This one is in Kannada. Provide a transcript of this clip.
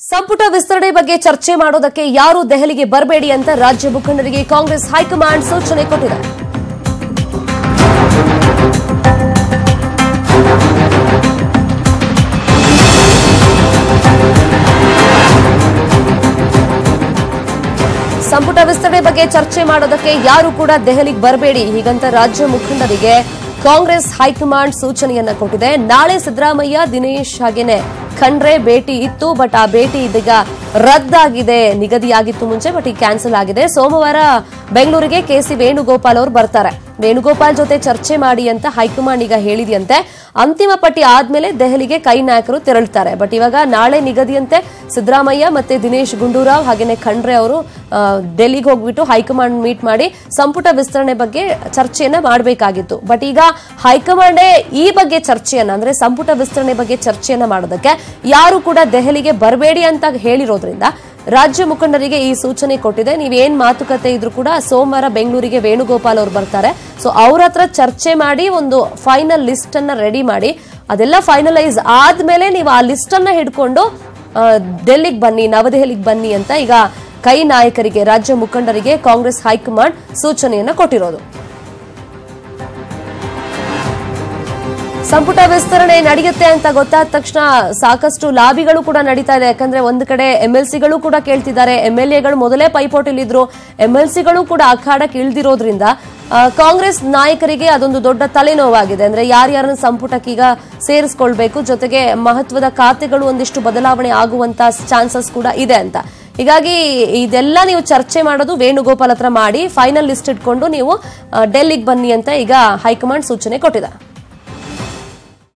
ಸಂಪುಟ ವಿಸ್ತರಣೆ ಬಗ್ಗೆ ಚರ್ಚೆ ಮಾಡೋದಕ್ಕೆ ಯಾರು ದೆಹಲಿಗೆ ಬರಬೇಡಿ ಅಂತ ರಾಜ್ಯ ಮುಖಂಡರಿಗೆ ಕಾಂಗ್ರೆಸ್ ಹೈಕಮಾಂಡ್ ಸೂಚನೆ ಕೊಟ್ಟಿದೆ ಸಂಪುಟ ವಿಸ್ತರಣೆ ಬಗ್ಗೆ ಚರ್ಚೆ ಮಾಡೋದಕ್ಕೆ ಯಾರು ಕೂಡ ದೆಹಲಿಗೆ ಬರಬೇಡಿ ಹೀಗಂತ ರಾಜ್ಯ ಮುಖಂಡರಿಗೆ ಕಾಂಗ್ರೆಸ್ ಹೈಕಮಾಂಡ್ ಸೂಚನೆಯನ್ನ ಕೊಟ್ಟಿದೆ ನಾಳೆ ಸಿದ್ದರಾಮಯ್ಯ ದಿನೇಶ್ ಹಾಗೇನೆ ಖಂಡ್ರೆ ಭೇಟಿ ಇತ್ತು ಬಟ್ ಆ ಭೇಟಿ ಇದೀಗ ರದ್ದಾಗಿದೆ ನಿಗದಿಯಾಗಿತ್ತು ಮುಂಚೆ ಬಟ್ ಈಗ ಕ್ಯಾನ್ಸಲ್ ಆಗಿದೆ ಸೋಮವಾರ ಬೆಂಗಳೂರಿಗೆ ಕೆಸಿ ವೇಣುಗೋಪಾಲ್ ಅವರು ಬರ್ತಾರೆ ವೇಣುಗೋಪಾಲ್ ಜೊತೆ ಚರ್ಚೆ ಮಾಡಿ ಅಂತ ಹೈಕಮಾಂಡ್ ಈಗ ಹೇಳಿದೆಯಂತೆ ಅಂತಿಮ ಪಟ್ಟಿ ಆದ್ಮೇಲೆ ದೆಹಲಿಗೆ ಕೈ ನಾಯಕರು ತೆರಳುತ್ತಾರೆ ಬಟ್ ಇವಾಗ ನಾಳೆ ನಿಗದಿಯಂತೆ ಸಿದ್ದರಾಮಯ್ಯ ಮತ್ತೆ ದಿನೇಶ್ ಗುಂಡೂರಾವ್ ಹಾಗೇನೆ ಖಂಡ್ರೆ ಅವರು ಡೆಲ್ಲಿಗೆ ಹೋಗ್ಬಿಟ್ಟು ಹೈಕಮಾಂಡ್ ಮೀಟ್ ಮಾಡಿ ಸಂಪುಟ ವಿಸ್ತರಣೆ ಬಗ್ಗೆ ಚರ್ಚೆಯನ್ನ ಮಾಡಬೇಕಾಗಿತ್ತು ಬಟ್ ಈಗ ಹೈಕಮಾಂಡೇ ಈ ಬಗ್ಗೆ ಚರ್ಚೆಯನ್ನ ಅಂದ್ರೆ ಸಂಪುಟ ವಿಸ್ತರಣೆ ಬಗ್ಗೆ ಚರ್ಚೆಯನ್ನ ಮಾಡೋದಕ್ಕೆ ಯಾರು ಕೂಡ ದೆಹಲಿಗೆ ಬರಬೇಡಿ ಅಂತ ಹೇಳಿರೋದ್ರಿಂದ ರಾಜ್ಯ ಮುಖಂಡರಿಗೆ ಈ ಸೂಚನೆ ಕೊಟ್ಟಿದೆ ನೀವೇನ್ ಮಾತುಕತೆ ಇದ್ರು ಕೂಡ ಸೋಮವಾರ ಬೆಂಗಳೂರಿಗೆ ವೇಣುಗೋಪಾಲ್ ಅವರು ಬರ್ತಾರೆ ಸೊ ಅವ್ರ ಹತ್ರ ಚರ್ಚೆ ಮಾಡಿ ಒಂದು ಫೈನಲ್ ಲಿಸ್ಟ್ ಅನ್ನ ರೆಡಿ ಮಾಡಿ ಅದೆಲ್ಲ ಫೈನಲೈಸ್ ಆದ್ಮೇಲೆ ನೀವು ಆ ಲಿಸ್ಟ್ ಅನ್ನ ಹಿಡ್ಕೊಂಡು ಆ, ಡೆಲ್ಲಿಗೆ ಬನ್ನಿ ನವದೆಹಲಿಗೆ ಬನ್ನಿ ಅಂತ ಈಗ ಕೈ ನಾಯಕರಿಗೆ ರಾಜ್ಯ ಮುಖಂಡರಿಗೆ ಕಾಂಗ್ರೆಸ್ ಹೈಕಮಾಂಡ್ ಸೂಚನೆಯನ್ನ ಕೊಟ್ಟಿರೋದು ಸಂಪುಟ ವಿಸ್ತರಣೆ ನಡೆಯುತ್ತೆ ಅಂತ ಗೊತ್ತಾದ ತಕ್ಷಣ ಸಾಕಷ್ಟು ಲಾಬಿಗಳು ಕೂಡ ನಡೀತಾ ಇದೆ ಯಾಕಂದ್ರೆ ಒಂದು ಕಡೆ ಎಂಎಲ್ಸಿಗಳು ಕೂಡ ಕೇಳ್ತಿದ್ದಾರೆ ಎಂಎಲ್ಎಗಳು ಮೊದಲೇ ಪೈಪೋಟಿಲಿದ್ರು ಎಂಎಲ್ಸಿಗಳು ಕೂಡ ಅಖಾಡಕ್ಕೆ ಇಳಿದಿರೋದ್ರಿಂದ ಆ, ಕಾಂಗ್ರೆಸ್ ನಾಯಕರಿಗೆ ಅದೊಂದು ದೊಡ್ಡ ತಲೆನೋವಾಗಿದೆ ಅಂದ್ರೆ ಯಾರ್ಯಾರನ್ನ ಸಂಪುಟಕ್ಕೆ ಈಗ ಸೇರಿಸ್ಕೊಳ್ಬೇಕು ಜೊತೆಗೆ ಮಹತ್ವದ ಖಾತೆಗಳು ಒಂದಿಷ್ಟು ಬದಲಾವಣೆ ಆಗುವಂತ ಚಾನ್ಸಸ್ ಕೂಡ ಇದೆ ಅಂತ ಹೀಗಾಗಿ ಇದೆಲ್ಲ ನೀವು ಚರ್ಚೆ ಮಾಡೋದು ವೇಣುಗೋಪಾಲ್ ಹತ್ರ ಮಾಡಿ ಫೈನಲ್ ಲಿಸ್ಟ್ ಇಟ್ಕೊಂಡು ನೀವು ಡೆಲ್ಲಿಗೆ ಬನ್ನಿ ಅಂತ ಈಗ ಹೈಕಮಾಂಡ್ ಸೂಚನೆ ಕೊಟ್ಟಿದೆ